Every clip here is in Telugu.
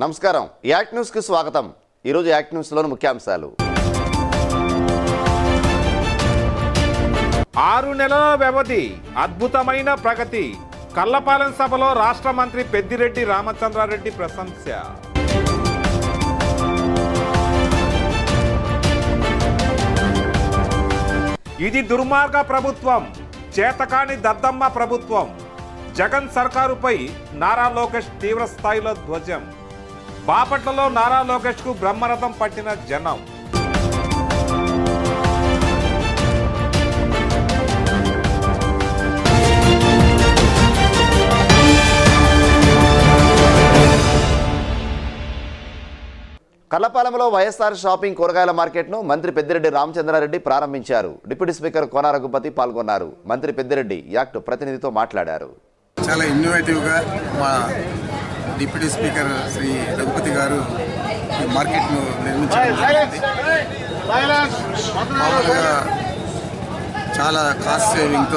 నమస్కారం యాక్ట్ న్యూస్కి స్వాగతం ఈరోజు యాక్ట్ న్యూస్లోని ముఖ్యాంశాలు ఆరు నెలల వ్యవధి అద్భుతమైన ప్రగతి కల్లపాలెం సభలో రాష్ట్ర మంత్రి పెద్దిరెడ్డి రామచంద్రారెడ్డి ప్రశంస ఇది దుర్మార్గ ప్రభుత్వం చేతకాని దద్దమ్మ ప్రభుత్వం జగన్ సర్కారుపై నారా లోకేష్ తీవ్ర స్థాయిలో ధ్వజం బాపట్లలో నారా లోకేష్ కు బ్రహ్మరథం పట్టిన జనం కల్లపాలెంలో వైఎస్ఆర్ షాపింగ్ కూరగాయల మార్కెట్ను మంత్రి పెద్దిరెడ్డి రామచంద్రారెడ్డి ప్రారంభించారు డిప్యూటీ స్పీకర్ కోన రఘుపతి పాల్గొన్నారు మంత్రి పెద్దిరెడ్డి యాక్ట్ ప్రతినిధితో మాట్లాడారు చాలా ఇన్నోవేటివ్గా మా డిప్యూటీ స్పీకర్ శ్రీ రఘుపతి గారు ఈ మార్కెట్ను నిర్మించడం జరిగింది మామూలుగా చాలా కాస్ట్ సేవింగ్తో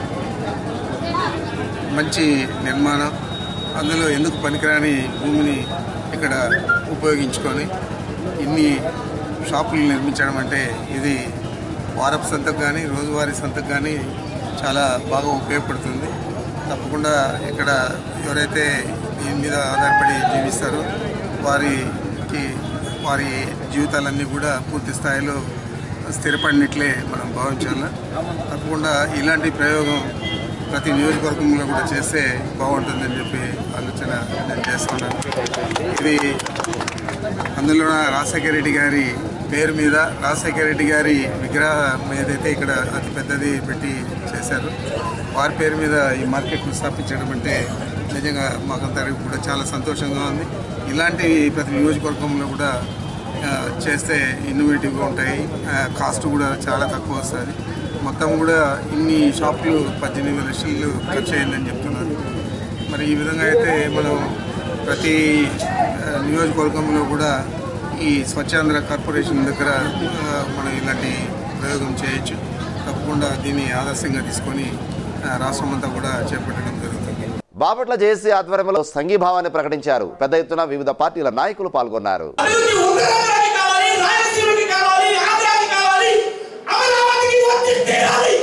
మంచి నిర్మాణం అందులో ఎందుకు పనికిరాని భూమిని ఇక్కడ ఉపయోగించుకొని ఇన్ని షాపులు నిర్మించడం అంటే ఇది వారపు సంతకు కానీ రోజువారీ సంతకు కానీ చాలా బాగా ఉపయోగపడుతుంది తప్పకుండా ఇక్కడ ఎవరైతే దీని మీద ఆధారపడి జీవిస్తారో వారికి వారి జీవితాలన్నీ కూడా పూర్తి స్థాయిలో స్థిరపడినట్లే మనం భావించాలి తప్పకుండా ఇలాంటి ప్రయోగం ప్రతి నియోజకవర్గంలో కూడా చేస్తే బాగుంటుందని చెప్పి ఆలోచన నేను చేస్తున్నాను ఇది అందులో రాజశేఖర రెడ్డి గారి పేరు మీద రాజశేఖర రెడ్డి గారి విగ్రహం ఏదైతే ఇక్కడ అతి పెద్దది పెట్టి చేశారు వారి పేరు మీద ఈ మార్కెట్ను స్థాపించడం అంటే నిజంగా మాకందరికి కూడా చాలా సంతోషంగా ఉంది ఇలాంటి ప్రతి నియోజకవర్గంలో కూడా ఆ, చేస్తే ఇన్నోవేటివ్గా ఉంటాయి ఆ, కాస్ట్ కూడా చాలా తక్కువ వస్తుంది మొత్తం కూడా ఇన్ని షాపులు పద్దెనిమిది లక్షలు ఖర్చు అయిందని చెప్తున్నారు మరి ఈ విధంగా అయితే మనం ప్రతి ఆ, నియోజకవర్గంలో కూడా ఈ స్వచ్ఛాంధ్ర కార్పొరేషన్ దగ్గర ఆ, మనం ఇలాంటి ప్రయోగం చేయొచ్చు తప్పకుండా దీన్ని ఆదర్శంగా తీసుకొని ఆ, రాష్ట్రమంతా కూడా చేపట్టడం జరుగుతుంది బాపట్ల జేఏసీ ఆధ్వర్యంలో సంఘీభావాన్ని ప్రకటించారు పెద్ద ఎత్తున వివిధ పార్టీల నాయకులు పాల్గొన్నారు అభివృద్ధి ఉత్తరాంధ్రకి కావాలి రాయలసీమకి కావాలి ఆంధ్రాకి కావాలి అమరావతికి వచ్చి తీరాలి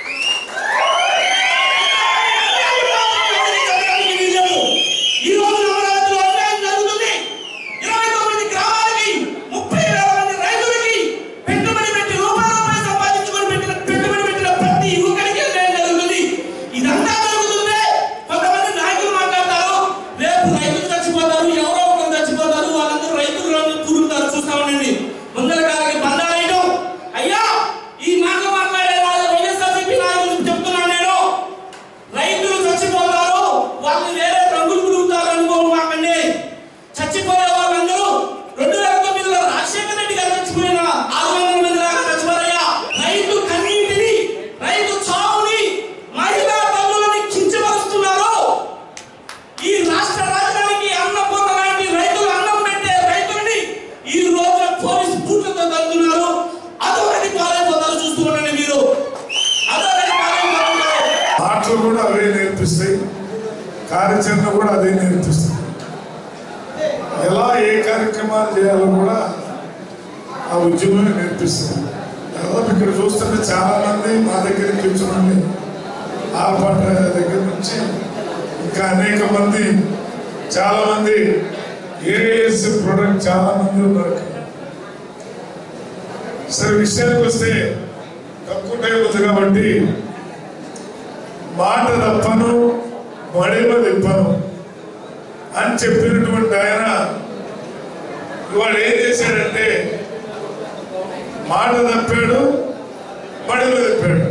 ఈ రోజు అమరావతిలో అన్యాయం జరుగుతుంది ఇరవై తొమ్మిది గ్రామాలకి ముప్పై వేల మంది రైతులకి పెట్టుబడి పెట్టి రూపాయల రూపాయలు సంపాదించుకొని పెట్టిన పెట్టుబడి పెట్టిన ప్రతి యువకుడికి అన్యాయం జరుగుతుంది ఇదంతా జరుగుతుందే కొంతమంది నాయకులు మాట్లాడతారు రేపు రైతులు చచ్చిపోతారు ఎవరో ఒకరు చచ్చిపోతారు వాళ్ళందరూ రైతులు కూరుతారు చూస్తా ఉండండి ముందర కాలకి బంధాలేయడం అయ్యా ఈ మాట మాట్లాడే వాళ్ళు వైఎస్ఆర్సీపీ నాయకులు చెప్తున్నాను నేను రైతులు చచ్చిపోతారు వాళ్ళు వేరే రంగులు పురుగుతారు అనుకోరు మాకండి చచ్చిపోయే వాళ్ళందరూ రెండు వేల తొమ్మిదిలో రాజశేఖర రెడ్డి గారు చచ్చిపోయిన ఆరు వందల మంది దాకా చచ్చిపోరయ్యా రైతు కన్నీటిని రైతు చావుని మహిళా తల్లులని కించపరుస్తున్నారు ఈ రాష్ట్ర రాజధానికి అన్నపూర్ణ లాంటి రైతులు అన్నం పెట్టే రైతుల్ని ఈ రోజున పోలీసు బూట్లతో తగ్గుతున్నారు అదొకటి పాలైపోతారు చూస్తూ ఉండండి మీరు అదొకటి పాలైపోతున్నారు ఆటలు కూడా అవే నేర్పిస్తాయి కార్యాచరణ కూడా అదే నేర్పిస్తుంది ఎలా ఏ కార్యక్రమాలు చేయాలో కూడా ఆ ఉద్యమమే నేర్పిస్తుంది దాదాపు ఇక్కడ చూస్తుంటే చాలా మంది మా దగ్గరికి వచ్చినండి ఆర్పాట దగ్గర నుంచి ఇంకా అనేక మంది చాలా మంది ఏఏఎస్ ప్రొడక్ట్ చాలా మంది ఉన్నారు ఇక్కడ. సరే విషయానికి వస్తే తక్కువ టైం ఉంది కాబట్టి మాట తప్పను మడిమ తిప్పను అని చెప్పినటువంటి ఆయన ఇవాళ ఏం చేశాడంటే మాట తప్పాడు మడిమ తిప్పాడు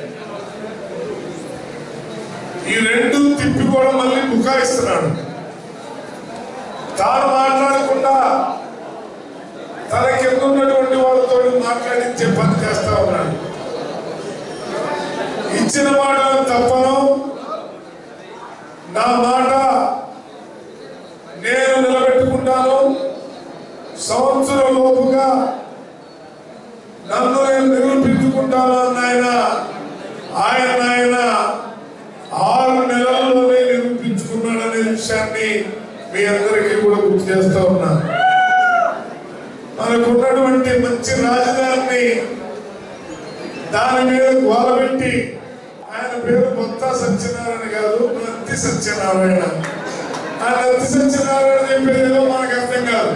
ఈ రెండు తిప్పి కూడా మళ్ళీ బుకాయిస్తున్నాడు తాను మాట్లాడకుండా తన కింద ఉన్నటువంటి వాళ్ళతో మాట్లాడించే పని చేస్తా ఉన్నాడు ఇచ్చిన మాట తప్పను నా మాట నేను నిలబెట్టుకుంటాను సంవత్సరం లోపుగా నన్ను నేను నిరూపించుకుంటాను అన్న ఆయన ఆయన ఆయన ఆరు నెలల్లోనే నిరూపించుకున్నాడనే విషయాన్ని మీ అందరికీ కూడా గుర్తు చేస్తా ఉన్నా మనకున్నటువంటి మంచి రాజధానిని దాని మీద గోలబెట్టి ఆయన పేరు కొత్త సత్యనారాయణ కాదు నత్తి సత్యనారాయణ ఆ నత్తి సత్యనారాయణ చెప్పేదేదో మనకు అర్థం కాదు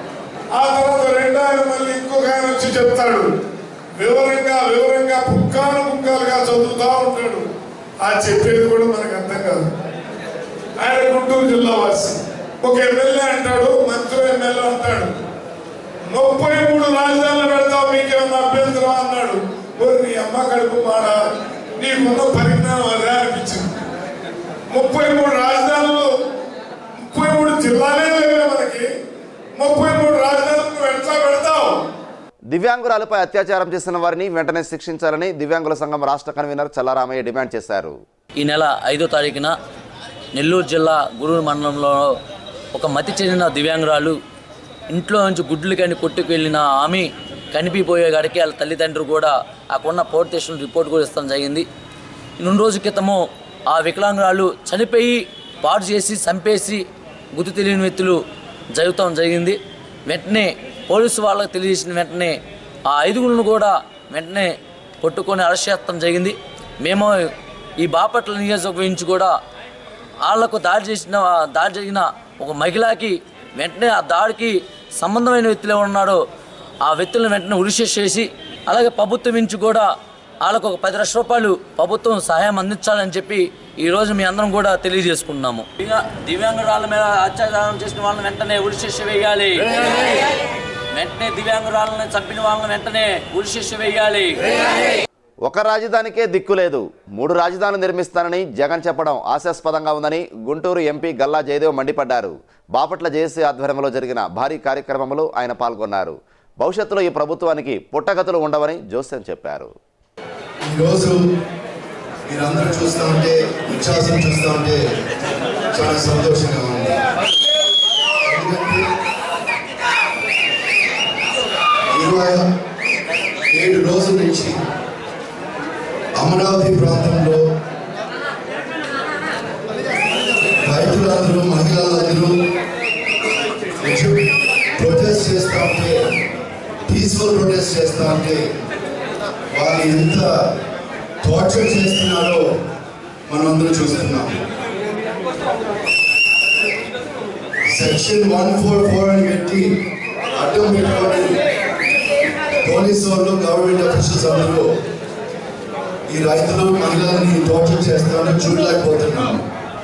ఆ తర్వాత రెండో ఆయన మళ్ళీ ఇంకొక ఆయన వచ్చి చెప్తాడు వివరంగా వివరంగా పుక్కాలు పుక్కాలుగా చదువుతా ఉంటాడు ఆ చెప్పేది కూడా మనకు అర్థం కాదు ఆయన గుంటూరు జిల్లా వాసి ఒక ఎమ్మెల్యే అంటాడు మంత్రి ఎమ్మెల్యే అంటాడు ముప్పై మూడు రాజధానులు పెడతావు మీకేమన్నా అభ్యంతరం అన్నాడు ఓరి నీ అమ్మ కడుపు మాడ నీకున్న పరిజ్ఞానం అదే అనిపించింది ముప్పై మూడు రాజధానులు ముప్పై మూడు జిల్లాలే లేవే మనకి ముప్పై మూడు రాజధానులు నువ్వు ఎట్లా పెడతావు దివ్యాంగురాలపై అత్యాచారం చేసిన వారిని వెంటనే శిక్షించాలని దివ్యాంగుల సంఘం రాష్ట్ర కన్వీనర్ చల్లారామయ్య డిమాండ్ చేశారు ఈ నెల ఐదో తారీఖున నెల్లూరు జిల్లా గురూరు మండలంలో ఒక మతి చెందిన దివ్యాంగురాలు ఇంట్లో నుంచి గుడ్లు కానీ కొట్టుకెళ్ళిన ఆమె కనిపిపోయే గాడికి వాళ్ళ తల్లిదండ్రులు కూడా అక్కడున్న పోలీస్ స్టేషన్ రిపోర్ట్ కూడా ఇస్తాం జరిగింది రెండు రోజుల క్రితము ఆ వికలాంగురాలు చనిపోయి పాడు చేసి చంపేసి గుర్తు తెలియని వ్యక్తులు జరుగుతాం జరిగింది వెంటనే పోలీసు వాళ్ళకి తెలియజేసిన వెంటనే ఆ ఐదుగురులను కూడా వెంటనే పట్టుకొని అరెస్ట్ చేస్తాం జరిగింది మేము ఈ బాపట్ల నియోజకవర్గం నుంచి కూడా వాళ్లకు దాడి చేసిన దాడి జరిగిన ఒక మహిళకి వెంటనే ఆ దాడికి సంబంధమైన వ్యక్తులు ఎవరు ఉన్నాడో ఆ వ్యక్తులను వెంటనే ఉరిశిక్ష చేసి అలాగే ప్రభుత్వం నుంచి కూడా వాళ్ళకు ఒక పది లక్షల రూపాయలు ప్రభుత్వం సహాయం అందించాలని చెప్పి ఈ రోజు మీ అందరం కూడా తెలియజేసుకుంటున్నాము దివ్య- దివ్యాంగురాల మీద అత్యాచారం చేసిన వాళ్ళని వెంటనే ఉరిశిక్ష వేయాలి వెంటనే దివ్యాంగురాలను చంపిన వాళ్ళని వెంటనే ఉరిశిక్ష వేయాలి ఒక రాజధానికే దిక్కు లేదు మూడు రాజధానులు నిర్మిస్తానని జగన్ చెప్పడం ఆశాస్పదంగా ఉందని గుంటూరు ఎంపీ గల్లా జయదేవ్ మండిపడ్డారు బాపట్ల జేఏసీ ఆధ్వర్యంలో జరిగిన భారీ కార్యక్రమంలో ఆయన పాల్గొన్నారు భవిష్యత్తులో ఈ ప్రభుత్వానికి పుట్టగతులు ఉండవని జోస్యం చెప్పారు ఈరోజు మీరందరూ చూస్తూ ఉంటే ఉచ్ఛ్వాసం చూస్తూ ఉంటే చాలా సంతోషంగా ఉంది ఎందుకంటే ఇరవై ఏడు రోజుల నుంచి అమరావతి ప్రాంతంలో రైతులందరూ మహిళలందరూ ప్రొటెస్ట్ చేస్తూ ఉంటే పీస్ఫుల్ ప్రొటెస్ట్ చేస్తూ ఉంటే వాళ్ళు ఎంత టార్చర్ చేస్తున్నారో మనం అందరూ చూస్తున్నాం సెక్షన్ వన్ ఫోర్ ఫోర్ అని పెట్టి అడ్డం పెట్టుకొని పోలీసు వాళ్ళు గవర్నమెంట్ అఫీషియల్స్ అందరూ ఈ రైతులు మహిళల్ని టార్చర్ చేస్తామని చూడలేకపోతున్నాం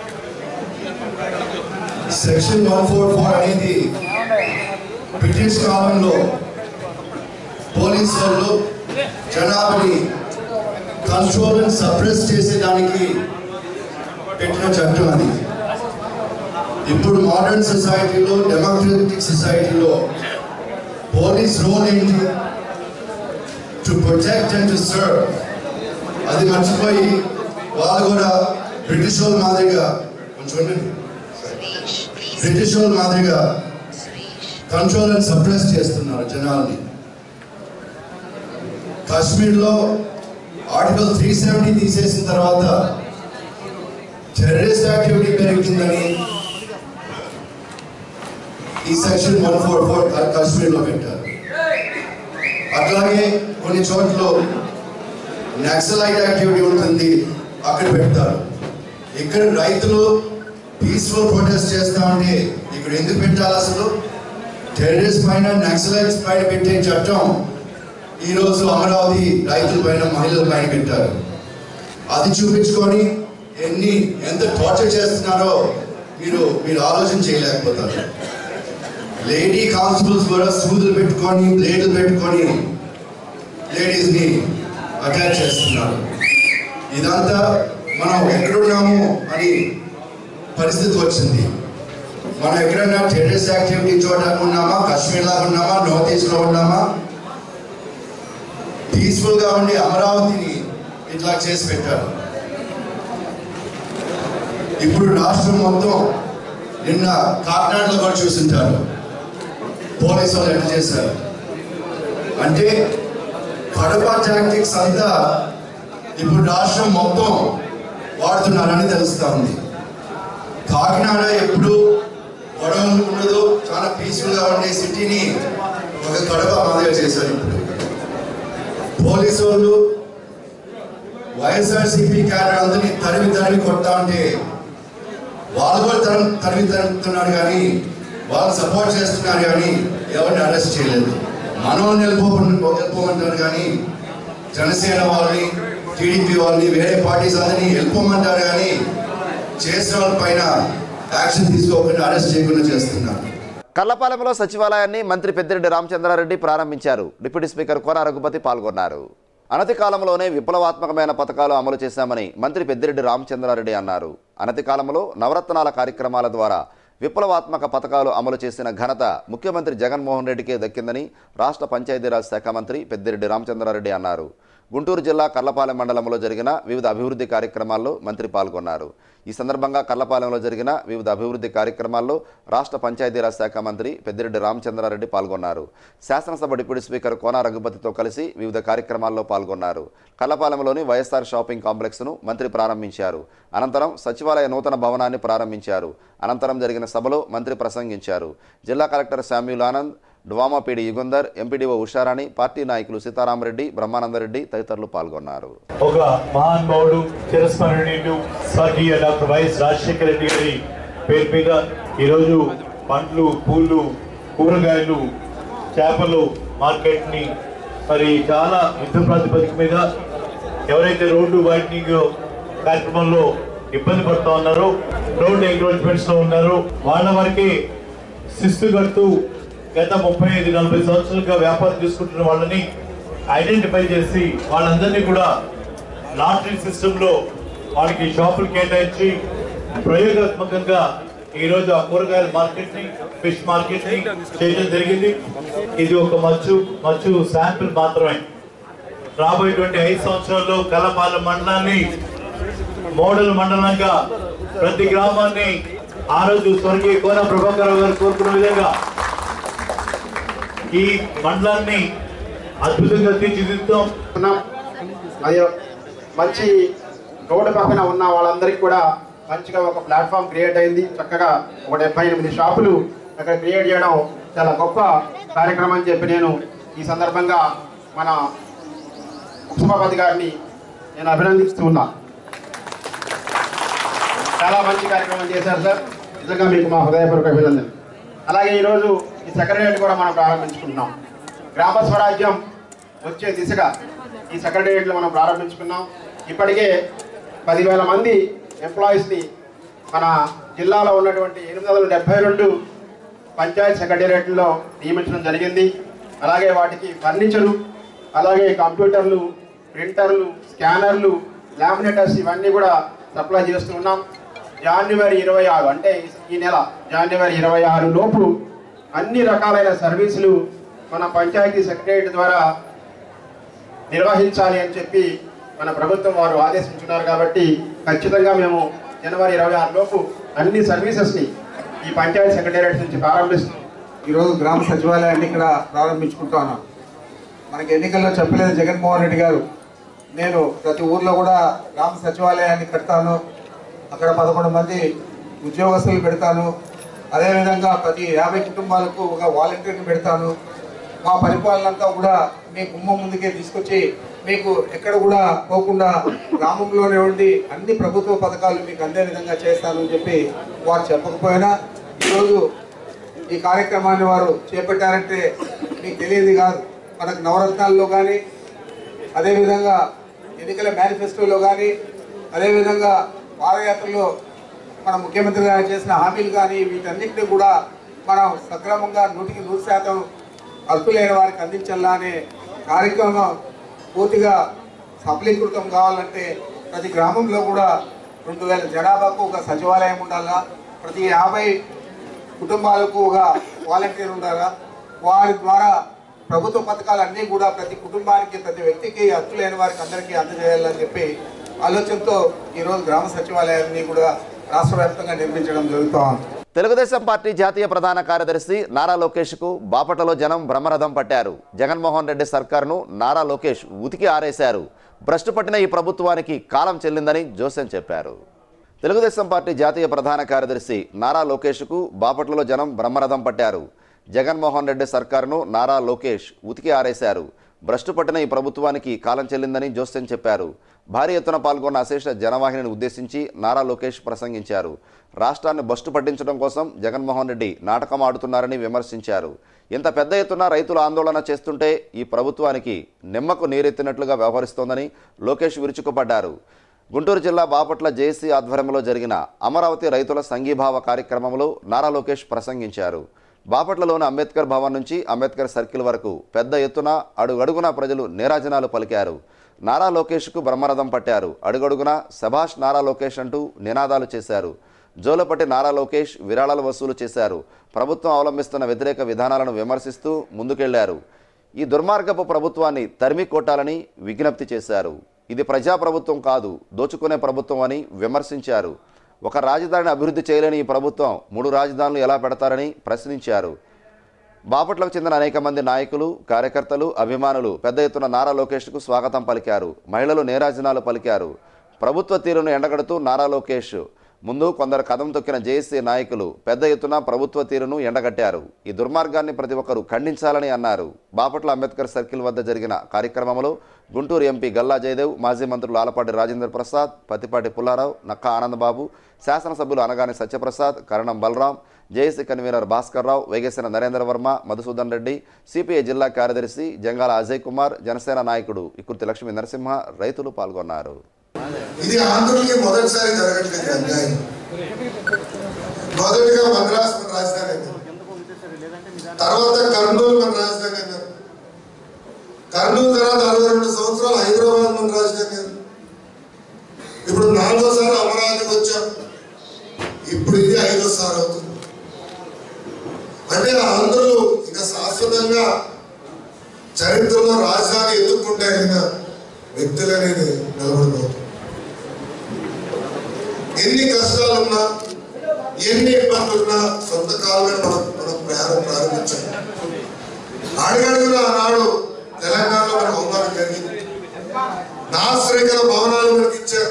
సెక్షన్ వన్ ఫోర్ ఫోర్ అనేది బ్రిటిష్ కాలంలో పోలీసు వాళ్ళు జనాభాని కంట్రోల్ అండ్ సప్రెస్ చేసేదానికి పెట్టిన చట్టం అది ఇప్పుడు మోడర్న్ సొసైటీలో డెమోక్రటిక్ సొసైటీలో పోలీస్ రోల్ ఏంటి to protect and to serve అది మర్చిపోయి వాళ్ళు కూడా బ్రిటిష్ వాళ్ళ మాదిరిగా కొంచెం ఉండండి. బ్రిటిష్ వాళ్ళ మాదిరిగా కంట్రోల్ అండ్ సప్రెస్ చేస్తున్నారు జనాల్ని కాశ్మీర్లో ఆర్టికల్ త్రీ సెవెంటీ తీసేసిన తర్వాత టెర్రరిస్ట్ యాక్టివిటీ పెరుగుతుందని ఈ సెక్షన్ వన్ ఫోర్ ఫోర్ కాశ్మీర్లో పెట్టారు అట్లాగే కొన్ని చోట్ల నక్సలైట్ యాక్టివిటీ ఉంటుంది అక్కడ పెడతారు ఇక్కడ రైతులు పీస్ఫుల్ ప్రొటెస్ట్ చేస్తా ఉంటే ఇక్కడ ఎందుకు పెట్టాలి అసలు టెర్రరిస్ట్ పైన నక్సలైట్స్ పైన పెట్టే చట్టం ఈ రోజు అమరావతి రైతుల పైన మహిళల పైన పెట్టారు అది చూపించుకొని ఎన్ని ఎంత టార్చర్ చేస్తున్నారో మీరు మీరు ఆలోచన చేయలేకపోతారు లేడీ కానిస్టేబుల్స్ కూడా సూదులు పెట్టుకొని బ్లేడ్లు పెట్టుకొని లేడీస్ ని అటాక్ చేస్తున్నారు ఇదంతా మనం ఎక్కడున్నాము అని పరిస్థితి వచ్చింది మనం ఎక్కడన్నా టెర్రరిస్ట్ యాక్టివిటీ చోట ఉన్నామా కాశ్మీర్ లాగా ఉన్నామా నార్త్ ఈస్ట్ లో ఉన్నామా పీస్ఫుల్ గా ఉండి అమరావతిని ఇట్లా చేసి పెట్టారు ఇప్పుడు రాష్ట్రం మొత్తం నిన్న కాకినాడలో కూడా చూసింటారు పోలీసు వాళ్ళు ఎట్లా చేశారు అంటే కడప టాక్టిక్స్ అంతా ఇప్పుడు రాష్ట్రం మొత్తం వాడుతున్నారని తెలుస్తా ఉంది కాకినాడ ఎప్పుడు గొడవలు ఉండదు చాలా పీస్ఫుల్గా ఉండే సిటీని ఒక కడప మాదిరిగా చేశారు ఇప్పుడు పోలీసు వాళ్ళు వైఎస్ఆర్సీపీ క్యాడర్ అందరినీ తరిమి తరిమి కొడతా ఉంటే వాళ్ళు కూడా తరం తరిమి తరుముతున్నారు కానీ వాళ్ళు సపోర్ట్ చేస్తున్నారు కానీ ఎవరిని అరెస్ట్ చేయలేదు మనం నిలిపోకుండా వెళ్ళిపోమంటారు కానీ జనసేన వాళ్ళని టీడీపీ వాళ్ళని వేరే పార్టీస్ అందరినీ వెళ్ళిపోమంటారు కానీ చేసిన వాళ్ళ పైన యాక్షన్ తీసుకోకుండా అరెస్ట్ చేయకుండా చేస్తున్నారు కల్లపాలెంలో సచివాలయాన్ని మంత్రి పెద్దిరెడ్డి రామచంద్రారెడ్డి ప్రారంభించారు డిప్యూటీ స్పీకర్ కోన రఘుపతి పాల్గొన్నారు అనతి కాలంలోనే విప్లవాత్మకమైన పథకాలు అమలు చేశామని మంత్రి పెద్దిరెడ్డి రామచంద్రారెడ్డి అన్నారు అనతి కాలంలో నవరత్నాల కార్యక్రమాల ద్వారా విప్లవాత్మక పథకాలు అమలు చేసిన ఘనత ముఖ్యమంత్రి జగన్మోహన్ రెడ్డికే దక్కిందని రాష్ట్ర పంచాయతీరాజ్ శాఖ మంత్రి పెద్దిరెడ్డి రామచంద్రారెడ్డి అన్నారు గుంటూరు జిల్లా కర్లపాలెం మండలంలో జరిగిన వివిధ అభివృద్ధి కార్యక్రమాల్లో మంత్రి పాల్గొన్నారు ఈ సందర్భంగా కర్లపాలెంలో జరిగిన వివిధ అభివృద్ధి కార్యక్రమాల్లో రాష్ట్ర పంచాయతీరాజ్ శాఖ మంత్రి పెద్దిరెడ్డి రామచంద్రారెడ్డి పాల్గొన్నారు శాసనసభ డిప్యూటీ స్పీకర్ కోన రఘుపతితో కలిసి వివిధ కార్యక్రమాల్లో పాల్గొన్నారు కర్లపాలెంలోని వైఎస్ఆర్ షాపింగ్ కాంప్లెక్స్ను మంత్రి ప్రారంభించారు అనంతరం సచివాలయ నూతన భవనాన్ని ప్రారంభించారు అనంతరం జరిగిన సభలో మంత్రి ప్రసంగించారు జిల్లా కలెక్టర్ శామ్యూల్ ఆనంద్ డ్వామాపీడి యుగంధర్ ఎంపీడీఓ ఉషారాణి పార్టీ నాయకులు సీతారామరెడ్డి బ్రహ్మానందరెడ్డి తదితరులు పాల్గొన్నారు ఒక మహానుభావుడు చిరస్మరణీయుడు స్వర్గీయ డాక్టర్ వైఎస్ రాజశేఖర రెడ్డి గారి పేరు మీద ఈరోజు పండ్లు పూలు కూరగాయలు చేపలు మార్కెట్ని మరి చాలా యుద్ధ ప్రాతిపదిక మీద ఎవరైతే రోడ్డు వైడనింగ్ కార్యక్రమంలో ఇబ్బంది పడుతూ ఉన్నారో రోడ్డు ఎంక్రోచ్మెంట్స్ లో ఉన్నారో వాళ్ళ వరకే శిస్తు కడుతూ గత ముప్పై ఐదు నలభై సంవత్సరాలుగా వ్యాపారం చేసుకుంటున్న వాళ్ళని ఐడెంటిఫై చేసి వాళ్ళందరినీ కూడా లాటరీ సిస్టమ్ లో వాళ్ళకి షాపులు కేటాయించి ప్రయోగాత్మకంగా ఈ రోజు ఆ కూరగాయల మార్కెట్ ని ఫిష్ మార్కెట్ ని చేయడం జరిగింది ఇది ఒక మచ్చు మచ్చు శాంపిల్ మాత్రమే రాబోయేటువంటి ఐదు సంవత్సరాల్లో కలపాల మండలాన్ని మోడల్ మండలంగా ప్రతి గ్రామాన్ని ఆ రోజు స్వర్గీయ కోన ప్రభాకర్ గారు కోరుకున్న విధంగా ఈ మండలాన్ని అద్భుతంగా తీర్చిదిద్దాం ఉన్నాం అది మంచి రోడ్డు పక్కన ఉన్న వాళ్ళందరికీ కూడా మంచిగా ఒక ప్లాట్ఫామ్ క్రియేట్ అయింది చక్కగా ఒక డెబ్బై ఎనిమిది షాపులు అక్కడ క్రియేట్ చేయడం చాలా గొప్ప కార్యక్రమం అని చెప్పి నేను ఈ సందర్భంగా మన ఉపసభాపతి గారిని నేను అభినందిస్తూ ఉన్నా చాలా మంచి కార్యక్రమం చేశారు సార్ నిజంగా మీకు మా హృదయపూర్వక అభినందనలు అలాగే ఈరోజు ఈ సెక్రటరియట్ కూడా మనం ప్రారంభించుకుంటున్నాం గ్రామ స్వరాజ్యం వచ్చే దిశగా ఈ సెక్రటరియట్లో మనం ప్రారంభించుకున్నాం ఇప్పటికే పదివేల మంది ఎంప్లాయీస్ని మన జిల్లాలో ఉన్నటువంటి ఎనిమిది వందల డెబ్బై రెండు పంచాయత్ సెక్రటేరియట్లో నియమించడం జరిగింది అలాగే వాటికి ఫర్నిచరు అలాగే కంప్యూటర్లు ప్రింటర్లు స్కానర్లు లామినేటర్స్ ఇవన్నీ కూడా సప్లై చేస్తూ ఉన్నాం జనవరి ఇరవై ఆరు అంటే ఈ నెల జనవరి ఇరవై ఆరు లోపు అన్ని రకాలైన సర్వీసులు మన పంచాయతీ సెక్రటరియట్ ద్వారా నిర్వహించాలి అని చెప్పి మన ప్రభుత్వం వారు ఆదేశించున్నారు కాబట్టి ఖచ్చితంగా మేము జనవరి ఇరవై ఆరు లోపు అన్ని సర్వీసెస్ని ఈ పంచాయతీ సెక్రటేరియట్ నుంచి ప్రారంభిస్తున్నాం ఈరోజు గ్రామ సచివాలయాన్ని ఇక్కడ ప్రారంభించుకుంటా ఉన్నాం మనకి ఎన్నికల్లో చెప్పలేదు జగన్మోహన్ రెడ్డి గారు నేను ప్రతి ఊర్లో కూడా గ్రామ సచివాలయాన్ని కడతాను అక్కడ పదకొండు మంది ఉద్యోగస్తులు పెడతాను అదేవిధంగా ప్రతి యాభై కుటుంబాలకు ఒక వాలంటీర్ని పెడతాను మా పరిపాలన అంతా కూడా మీ గుమ్మం ముందుకే తీసుకొచ్చి మీకు ఎక్కడ కూడా పోకుండా గ్రామంలోనే ఉండి అన్ని ప్రభుత్వ పథకాలు మీకు అందే విధంగా చేస్తాను అని చెప్పి వారు చెప్పకపోయినా ఈరోజు ఈ కార్యక్రమాన్ని వారు చేపట్టారంటే మీకు తెలియదు కాదు మనకు నవరత్నాల్లో కానీ అదేవిధంగా ఎన్నికల మేనిఫెస్టోలో కానీ అదేవిధంగా పాదయాత్రలో మన ముఖ్యమంత్రి గారు చేసిన హామీలు కానీ వీటన్నిటిని కూడా మనం సక్రమంగా నూటికి నూరు శాతం అర్హులైన వారికి అందించాలా అనే కార్యక్రమం పూర్తిగా సఫలీకృతం కావాలంటే ప్రతి గ్రామంలో కూడా రెండు వేల జనాభాకు ఒక సచివాలయం ఉండాలా ప్రతి యాభై కుటుంబాలకు ఒక వాలంటీర్ ఉండాలా వారి ద్వారా ప్రభుత్వ పథకాలు అన్నీ కూడా ప్రతి కుటుంబానికి ప్రతి వ్యక్తికి అర్హులైన వారికి అందరికీ అందజేయాలని చెప్పి ఆలోచనతో ఈరోజు గ్రామ సచివాలయాన్ని కూడా రాష్ట్ర వ్యాప్తంగా నిర్మించడం జరుగుతూ ఉంది తెలుగుదేశం పార్టీ జాతీయ ప్రధాన కార్యదర్శి నారా లోకేష్కు బాపట్లలో జనం బ్రహ్మరథం పట్టారు జగన్మోహన్ రెడ్డి సర్కారును నారా లోకేష్ ఉతికి ఆరేశారు భ్రష్టు పట్టిన ఈ ప్రభుత్వానికి కాలం చెల్లిందని జోసెన్ చెప్పారు తెలుగుదేశం పార్టీ జాతీయ ప్రధాన కార్యదర్శి నారా లోకేష్కు బాపట్లలో జనం బ్రహ్మరథం పట్టారు జగన్మోహన్ రెడ్డి సర్కారును నారా లోకేష్ ఉతికి ఆరేశారు భ్రష్టు పట్టిన ఈ ప్రభుత్వానికి కాలం చెల్లిందని జోస్యం చెప్పారు భారీ ఎత్తున పాల్గొన్న అశేష జనవాహినిని ఉద్దేశించి నారా లోకేష్ ప్రసంగించారు రాష్ట్రాన్ని భ్రష్టు పట్టించడం కోసం జగన్మోహన్ రెడ్డి నాటకం ఆడుతున్నారని విమర్శించారు ఇంత పెద్ద ఎత్తున రైతులు ఆందోళన చేస్తుంటే ఈ ప్రభుత్వానికి నిమ్మకు నీరెత్తినట్లుగా వ్యవహరిస్తోందని లోకేష్ విరుచుకుపడ్డారు గుంటూరు జిల్లా బాపట్ల జేసీ ఆధ్వర్యంలో జరిగిన అమరావతి రైతుల సంఘీభావ కార్యక్రమంలో నారా లోకేష్ ప్రసంగించారు బాపట్లలోని అంబేద్కర్ భవన్ నుంచి అంబేద్కర్ సర్కిల్ వరకు పెద్ద ఎత్తున అడుగడుగునా ప్రజలు నీరాజనాలు పలికారు నారా లోకేష్కు బ్రహ్మరథం పట్టారు అడుగడుగునా సభాష్ నారా లోకేష్ అంటూ నినాదాలు చేశారు జోలపట్టి నారా లోకేష్ విరాళాలు వసూలు చేశారు ప్రభుత్వం అవలంబిస్తున్న వ్యతిరేక విధానాలను విమర్శిస్తూ ముందుకెళ్లారు ఈ దుర్మార్గపు ప్రభుత్వాన్ని తరిమి కొట్టాలని విజ్ఞప్తి చేశారు ఇది ప్రజాప్రభుత్వం కాదు దోచుకునే ప్రభుత్వం అని విమర్శించారు ఒక రాజధానిని అభివృద్ధి చేయలేని ఈ ప్రభుత్వం మూడు రాజధానులు ఎలా పెడతారని ప్రశ్నించారు బాపట్లకు చెందిన అనేక మంది నాయకులు కార్యకర్తలు అభిమానులు పెద్ద ఎత్తున నారా లోకేష్కు స్వాగతం పలికారు మహిళలు నేరాజనాలు పలికారు ప్రభుత్వ తీరును ఎండగడుతూ నారా లోకేష్ ముందు కొందరు కదం తొక్కిన జేఏసీ నాయకులు పెద్ద ఎత్తున ప్రభుత్వ తీరును ఎండగట్టారు ఈ దుర్మార్గాన్ని ప్రతి ఒక్కరూ ఖండించాలని అన్నారు బాపట్ల అంబేద్కర్ సర్కిల్ వద్ద జరిగిన కార్యక్రమంలో గుంటూరు ఎంపీ గల్లా జయదేవ్ మాజీ మంత్రులు ఆలపాటి రాజేంద్ర ప్రసాద్ పత్తిపాటి పుల్లారావు నక్కా ఆనందబాబు శాసనసభ్యులు Anagani Satyaprasad Karanam Balaram JAC convener Bhaskar Rao Vegesina Narendra Varma Madhusudan Reddy CPI జిల్లా కార్యదర్శి జంగాల అజయ్ కుమార్ జనసేన నాయకుడు ఇకుర్తి లక్ష్మీ నరసింహ రైతులు పాల్గొన్నారు ఇది ఆంధ్రులకి మొదటిసారి జరగట్లేదు అన్యాయం మొదటిగా మద్రాసు మన రాజధాని అయింది తర్వాత కర్నూలు మన రాజధాని అన్నారు కర్నూలు తర్వాత అరవై రెండు సంవత్సరాలు హైదరాబాద్ మన రాజధాని అయింది ఇప్పుడు నాలుగోసారి అమరావతికి వచ్చాం ఇప్పుడు ఇది ఐదోసారి అవుతుంది అంటే ఆంధ్రులు ఇక శాశ్వతంగా చరిత్రలో రాజధాని ఎదుర్కొంటే వ్యక్తులు అనేది నిలబడిపోతుంది ఎన్ని కష్టాలున్నా ఎన్ని ఇబ్బందులున్నా సొంత కాలమే మనం మనం ప్రయాణం ప్రారంభించాం అడుగడుగున ఆనాడు తెలంగాణలో మనకు అవమానం జరిగింది నాశ్రయికల భవనాలు మనకి ఇచ్చారు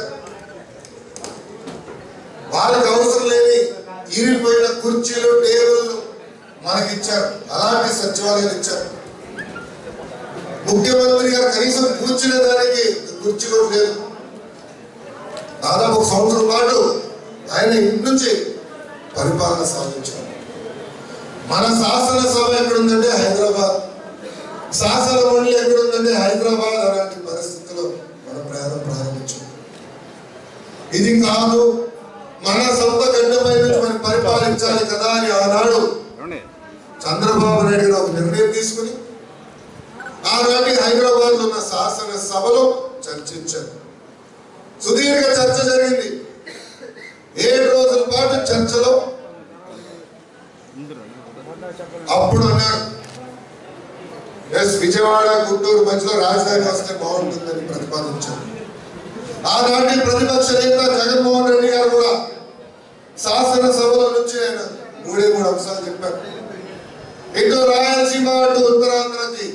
వాళ్ళకి అవసరం లేని ఈరిపోయిన కుర్చీలు టేబుల్లు మనకి ఇచ్చారు అలాంటి సచివాలయాలు ఇచ్చారు ముఖ్యమంత్రి గారు కనీసం కూర్చునే దానికి కుర్చీ కూడా లేదు దాదాపు ఒక సంవత్సరం పాటు ఆయన ఇంటి నుంచి పరిపాలన సాగించారు మన శాసనసభ ఎక్కడుందంటే హైదరాబాద్ శాసన మండలి ఎక్కడుందంటే హైదరాబాద్ అలాంటి పరిస్థితుల్లో మన ప్రయాణం ప్రారంభించాం ఇది కాదు మన సొంత గడ్డపై నుంచి మనం పరిపాలించాలి కదా అని ఆనాడు చంద్రబాబు నాయుడు గారు ఒక నిర్ణయం తీసుకుని ఆనాటి హైదరాబాద్ లో ఉన్న శాసన సభలో చర్చించారు సుదీర్ఘ చర్చ జరిగింది ఏడు రోజుల పాటు చర్చలో అప్పుడు అన్నారు ఎస్ విజయవాడ గుంటూరు మధ్యలో రాజధాని వస్తే బాగుంటుందని ప్రతిపాదించారు ఆనాటి ప్రతిపక్ష నేత జగన్మోహన్ రెడ్డి గారు కూడా శాసనసభల నుంచి ఆయన మూడే మూడు అంశాలు చెప్పారు ఇటు రాయలసీమ అటు ఉత్తరాంధ్రకి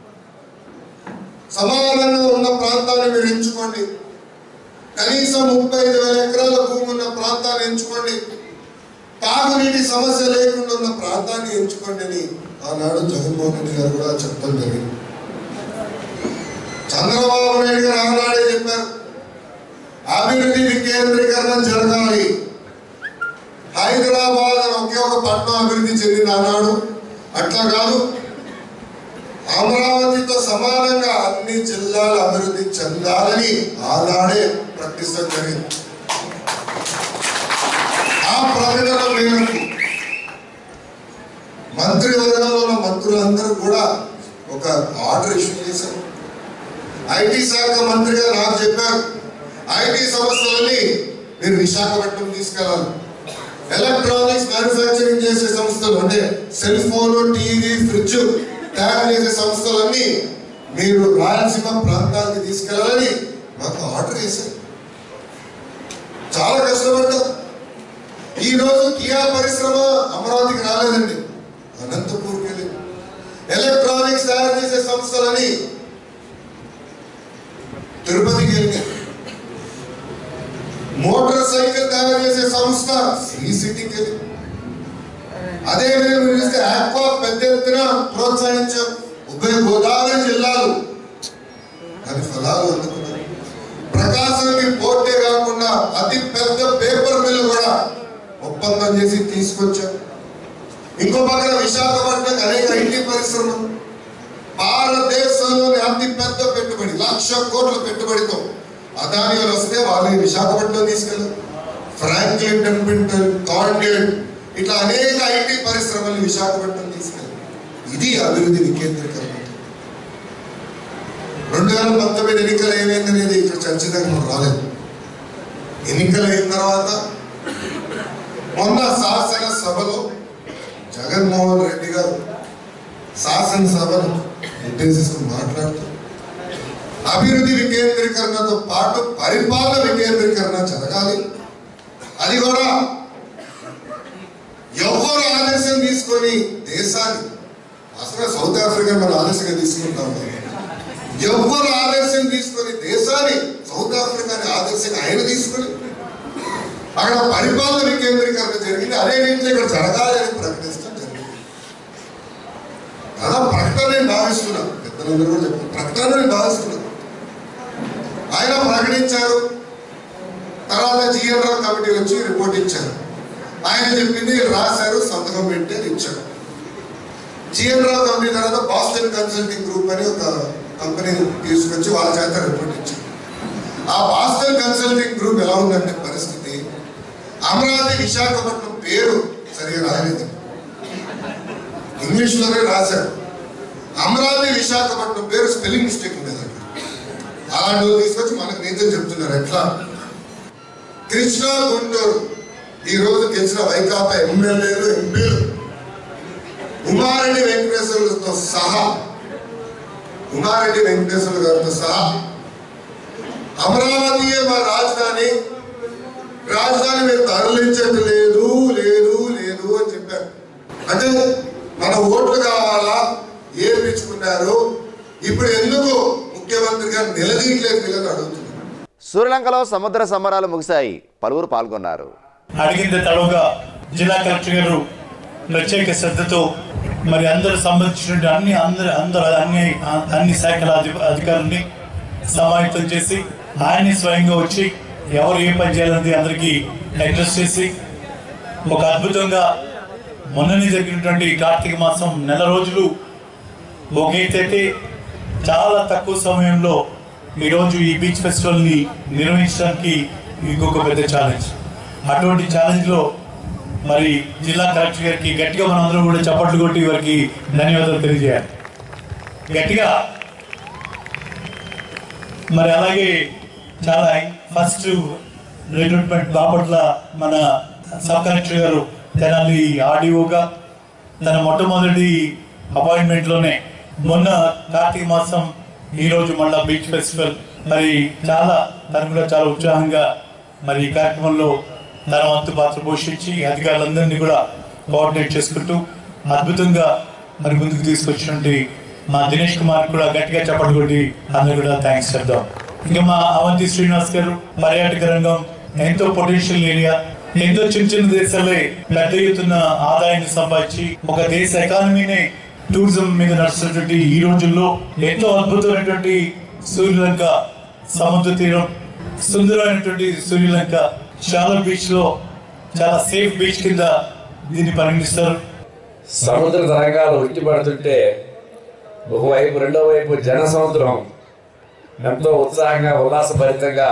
సమానంగా ఉన్న ప్రాంతాన్ని మీరు ఎంచుకోండి కనీసం ముప్పై ఐదు వేల ఎకరాల భూమి ఉన్న ప్రాంతాన్ని ఎంచుకోండి తాగునీటి సమస్య లేకుండా ఉన్న ప్రాంతాన్ని ఎంచుకోండి అని ఆనాడు జగన్మోహన్ రెడ్డి గారు కూడా చెప్పడం జరిగింది చంద్రబాబు నాయుడు గారు ఆనాడే చెప్పారు అభివృద్ధి వికేంద్రీకరణ జరగాలి హైదరాబాద్ అని ఒకే ఒక పట్టణం అభివృద్ధి చెందింది ఆనాడు అట్లా కాదు అమరావతితో సమానంగా అన్ని జిల్లాలు అభివృద్ధి చెందాలని ఆనాడే ప్రకటించడం జరిగింది ఆ ప్రకటన మేరకు మంత్రివర్గంలో ఉన్న మంత్రులందరూ కూడా ఒక ఆర్డర్ ఇష్యూ చేశారు ఐటీ శాఖ మంత్రిగా నాకు చెప్పారు ఐటీ సంస్థలని మీరు విశాఖపట్నం తీసుకెళ్ళాలి ఎలక్ట్రానిక్స్ మ్యానుఫ్యాక్చరింగ్ చేసే సంస్థలు అంటే సెల్ ఫోన్ టీవీ ఫ్రిడ్జ్ తయారు చేసే సంస్థలన్నీ మీరు రాయలసీమ ప్రాంతానికి తీసుకెళ్ళాలని మాకు ఆర్డర్ చేశారు చాలా కష్టపడ్డాం ఈ రోజు కియా పరిశ్రమ అమరావతికి రాలేదండి అనంతపూర్కి వెళ్ళింది ఎలక్ట్రానిక్స్ తయారు చేసే సంస్థలని తిరుపతికి వెళ్ళింది మోటార్ సైకిల్ తయారు సంస్థ శ్రీ సిటీకి వెళ్ళి అదే విధంగా మీరు చూస్తే ఆక్వా పెద్ద ఎత్తున ప్రోత్సహించాం ఉభయ గోదావరి జిల్లాలు దాని ఫలాలు అందుకున్నాయి ప్రకాశంకి పోర్టే కాకుండా అతి పెద్ద పేపర్ మిల్ కూడా ఒప్పందం చేసి తీసుకొచ్చాం ఇంకో పక్కన విశాఖపట్నం అనేక ఐటీ పరిశ్రమలు భారతదేశంలోని అతి పెద్ద పెట్టుబడి లక్ష కోట్ల పెట్టుబడితో అదాని వాళ్ళు వస్తే వాళ్ళని విశాఖపట్నం తీసుకెళ్ళారు ఫ్రాంక్లిన్ టెంపిల్టన్ కాండేట్ ఇట్లా అనేక ఐటీ పరిశ్రమలు విశాఖపట్నం తీసుకెళ్ళారు ఇది అభివృద్ధి వికేంద్రీకరణ రెండు వేల పంతొమ్మిది ఎన్నికలు ఏమైందనేది ఇక్కడ చర్చగా మనం రాలేదు ఎన్నికలు అయిన తర్వాత మొన్న శాసన సభలో జగన్మోహన్ రెడ్డి గారు శాసనసభను ఉద్దేశిస్తూ మాట్లాడుతూ అభివృద్ధి వికేంద్రీకరణతో పాటు పరిపాలన వికేంద్రీకరణ జరగాలి అది కూడా ఎవరు ఆదర్శం తీసుకొని దేశాన్ని అసలు సౌత్ ఆఫ్రికా మనం ఆదర్శంగా తీసుకుంటాం ఎవరు ఆదర్శం తీసుకొని దేశాన్ని సౌత్ ఆఫ్రికాని ఆదర్శంగా ఆయన తీసుకొని అక్కడ పరిపాలన వికేంద్రీకరణ జరిగింది అదే రీతిలో ఇక్కడ జరగాలి అని ప్రకటించడం జరిగింది అలా ప్రకటన నేను భావిస్తున్నాను పెద్దలందరూ కూడా చెప్పారు ప్రకటన నేను భావిస్తున్నాను ఆయన ప్రకటించారు తర్వాత జిఎన్ రావు కమిటీ వచ్చి రిపోర్ట్ ఇచ్చారు ఆయన చెప్పింది రాశారు సంతకం పెట్టి ఇచ్చారు జిఎన్ రావు కమిటీ తర్వాత బాస్టన్ కన్సల్టింగ్ గ్రూప్ అని ఒక కంపెనీ తీసుకొచ్చి వాళ్ళ చేత రిపోర్ట్ ఇచ్చారు ఆ బాస్టన్ కన్సల్టింగ్ గ్రూప్ ఎలా ఉందంటే పరిస్థితి అమరావతి విశాఖపట్నం పేరు సరిగా రాయలేదు ఇంగ్లీష్ లోనే రాశారు అమరావతి విశాఖపట్నం పేరు స్పెల్లింగ్ మిస్టేక్ ఉండేది అలాంటి వాళ్ళు తీసుకొచ్చి మనకు నిజం చెప్తున్నారు ఎట్లా కృష్ణా గుంటూరు ఈ రోజు గెలిచిన వైకాపా ఎమ్మెల్యేలు ఎంపీలు ఉమారెడ్డి వెంకటేశ్వర్లతో సహా ఉమారెడ్డి వెంకటేశ్వర గారితో సహా అమరావతియే మా రాజధాని రాజధాని మీరు తరలించట్లేదు లేదు లేదు అని చెప్పారు అంటే మన ఓట్లు కావాలా ఏర్పించుకున్నారు ఇప్పుడు ఎందుకు ముఖ్యమంత్రి గారు నిలదీయట్లేదు వీళ్ళని అడుగుతున్నారు శ్రీలంకలో సముద్ర సంబరాలు ముగిశాయి పలువురు పాల్గొన్నారు అడిగింది తడవుగా జిల్లా కలెక్టర్ గారు ప్రత్యేక శ్రద్ధతో మరి అందరు సంబంధించిన అన్ని అందరు అందరు అన్ని అన్ని శాఖల అధి- అధికారుల్ని సమాహితం చేసి ఆయన్ని స్వయంగా వచ్చి ఎవరు ఏ పని చేయాలన్నది అందరికీ అడ్రస్ చేసి ఒక అద్భుతంగా మొన్ననే జరిగినటువంటి కార్తీక మాసం నెల రోజులు ఒక ఎత్తైతే చాలా తక్కువ సమయంలో ఈరోజు ఈ బీచ్ ఫెస్టివల్ని నిర్వహించడానికి ఇంకొక పెద్ద ఛాలెంజ్ అటువంటి ఛాలెంజ్లో మరి జిల్లా కలెక్టర్ గారికి గట్టిగా మనం అందరం కూడా చప్పట్లు కొట్టి వారికి ధన్యవాదాలు తెలియజేయాలి గట్టిగా మరి అలాగే చాలా ఫస్ట్ రిక్రూట్మెంట్ బాపట్ల మన సబ్ కలెక్టర్ గారు తెనాలి ఆర్డీఓగా తన మొట్టమొదటి అపాయింట్మెంట్లోనే మొన్న కార్తీక మాసం ఈ రోజు మళ్ళా బీచ్ ఫెస్టివల్ మరి చాలా తను కూడా చాలా ఉత్సాహంగా మరి ఈ కార్యక్రమంలో తన వంతు పాత్ర పోషించి అధికారులందరినీ కూడా కోఆర్డినేట్ చేసుకుంటూ అద్భుతంగా మరి ముందుకు తీసుకొచ్చినటువంటి మా దినేష్ కుమార్ కూడా గట్టిగా చెప్పండి కొట్టి అందరూ కూడా థ్యాంక్స్ చెప్దాం ఇంకా మా అవంతి శ్రీనివాస్ గారు పర్యాటక రంగం ఎంతో పొటెన్షియల్ ఏరియా ఎంతో చిన్న చిన్న దేశాలే పెద్ద ఎత్తున ఆదాయాన్ని సంపాదించి ఒక దేశ ఎకానమీనే టూరిజం మీద నడుస్తున్నటువంటి ఈ రోజుల్లో ఎంతో అద్భుతమైనటువంటి సూర్యలంక సముద్ర తీరం సుందరమైనటువంటి సూర్యలంక చాలా బీచ్ లో చాలా సేఫ్ బీచ్ కింద దీన్ని పరిగణిస్తారు సముద్ర తరంగాలు ఉట్టిపడుతుంటే ఒకవైపు రెండో వైపు జన సముద్రం ఎంతో ఉత్సాహంగా ఉల్లాసభరితంగా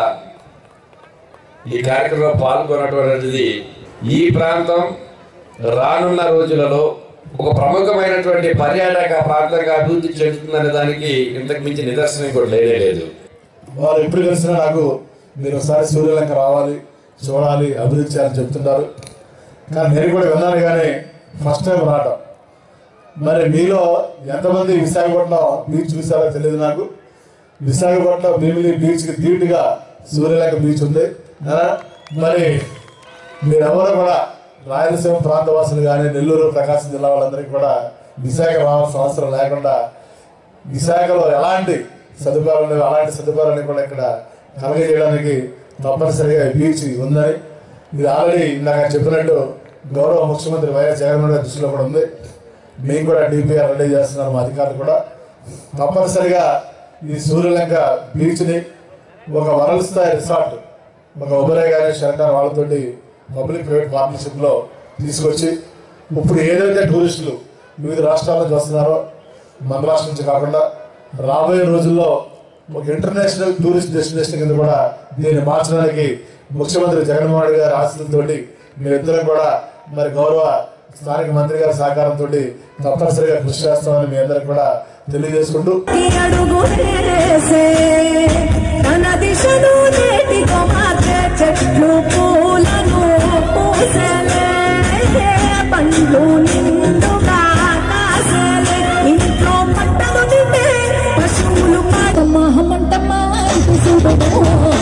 ఈ కార్యక్రమంలో పాల్గొనటువంటిది ఈ ప్రాంతం రానున్న రోజులలో ఒక ప్రముఖమైనటువంటి పర్యాటక ప్రాంతంగా అభివృద్ధి చెందుతుందనే దానికి ఇంతకు మించి నిదర్శనం కూడా లేనే లేదు వారు ఎప్పుడు కలిసినా నాకు మీరు ఒకసారి సూర్యలంక రావాలి చూడాలి అభివృద్ధి చేయాలని చెప్తున్నారు కానీ నేను కూడా విన్నాను కానీ ఫస్ట్ టైం రావటం మరి మీలో ఎంతమంది విశాఖపట్నం బీచ్ చూసారో తెలియదు నాకు విశాఖపట్నం భీమిలి బీచ్కి ధీటుగా సూర్యలంక బీచ్ ఉంది ఆ, మరి మీరెవరు కూడా రాయలసీమ ప్రాంతవాసులు కానీ నెల్లూరు ప్రకాశం జిల్లా వాళ్ళందరికీ కూడా విశాఖ రావాల్సిన అవసరం లేకుండా విశాఖలో ఎలాంటి సదుపాయాలు ఉన్నాయో అలాంటి సదుపాయాలన్నీ కూడా ఇక్కడ కలగజేయడానికి తప్పనిసరిగా ఈ బీచ్ ఉందని ఇది ఆల్రెడీ ఇందాక చెప్పినట్టు గౌరవ ముఖ్యమంత్రి వైఎస్ జగన్మోహన్ రెడ్డి దృష్టిలో కూడా ఉంది మేము కూడా డిపిఆర్ రెడీ చేస్తున్నారు మా అధికారులు కూడా తప్పనిసరిగా ఈ సూర్యలంక బీచ్ని ఒక వరల్డ్ స్థాయి రిసార్ట్ ఒక ఉబరే గారి శంకర్ వాళ్ళతోటి పబ్లిక్ ప్రైవేట్ పార్ట్నర్షిప్లో తీసుకొచ్చి ఇప్పుడు ఏదైతే టూరిస్టులు వివిధ రాష్ట్రాల నుంచి వస్తున్నారో మన రాష్ట్రం నుంచి కాకుండా రాబోయే రోజుల్లో ఒక ఇంటర్నేషనల్ టూరిస్ట్ డెస్టినేషన్ కింద కూడా దీన్ని మార్చడానికి ముఖ్యమంత్రి జగన్మోహన్ రెడ్డి గారి ఆశలతోటి మేమిద్దరం కూడా మరి గౌరవ స్థానిక మంత్రి గారి సహకారంతో తప్పనిసరిగా కృషి చేస్తామని మీ అందరికి కూడా తెలియజేసుకుంటూ అడుగులేసే తన దిశను నేటితో మార్చే చెట్లు పూలను పూసలే పండ్లు నిండుగా కాసలే ఇంట్లో పంటలు నిండే పశువులు పాట మహమంటమా ఇంటి చూడము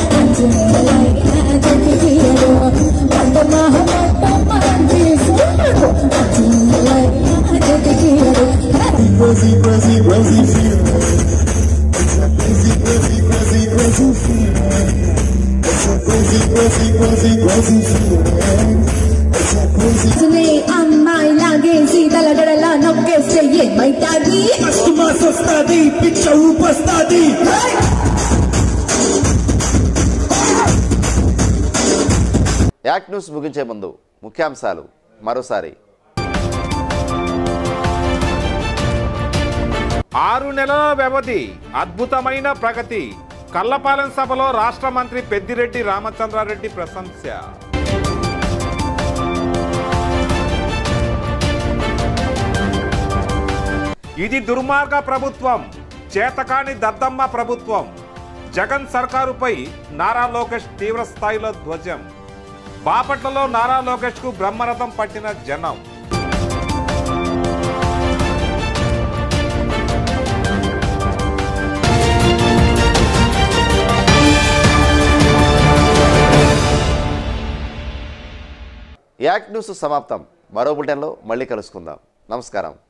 పంట మహమంటమా ఇంటి చూడము Crazy, crazy, crazy feeling. It's a crazy, crazy, crazy, crazy feeling. It's a crazy, crazy, crazy, crazy feeling. It's a crazy. సునే అమ్మాయి లాగేసి తలగడలా నొక్కేస్తే ఏమైతాది కస్టమర్స్ వస్తాది పిచ్చ ఊపొస్తాది యాక్ట్ న్యూస్ ముగించే ముందు ముఖ్యాంశాలు మరోసారి ఆరు నెలల వ్యవధి అద్భుతమైన ప్రగతి కల్లపాలెం సభలో రాష్ట్ర మంత్రి పెద్దిరెడ్డి రామచంద్రారెడ్డి ప్రశంస ఇది దుర్మార్గ ప్రభుత్వం చేతకాని దద్దమ్మ ప్రభుత్వం జగన్ సర్కారుపై నారా లోకేష్ తీవ్ర స్థాయిలో ధ్వజం బాపట్లలో నారా లోకేష్ కు బ్రహ్మరథం పట్టిన జనం యాక్ట్ న్యూస్ సమాప్తం మరో బులెటిన్లో మళ్ళీ కలుసుకుందాం నమస్కారం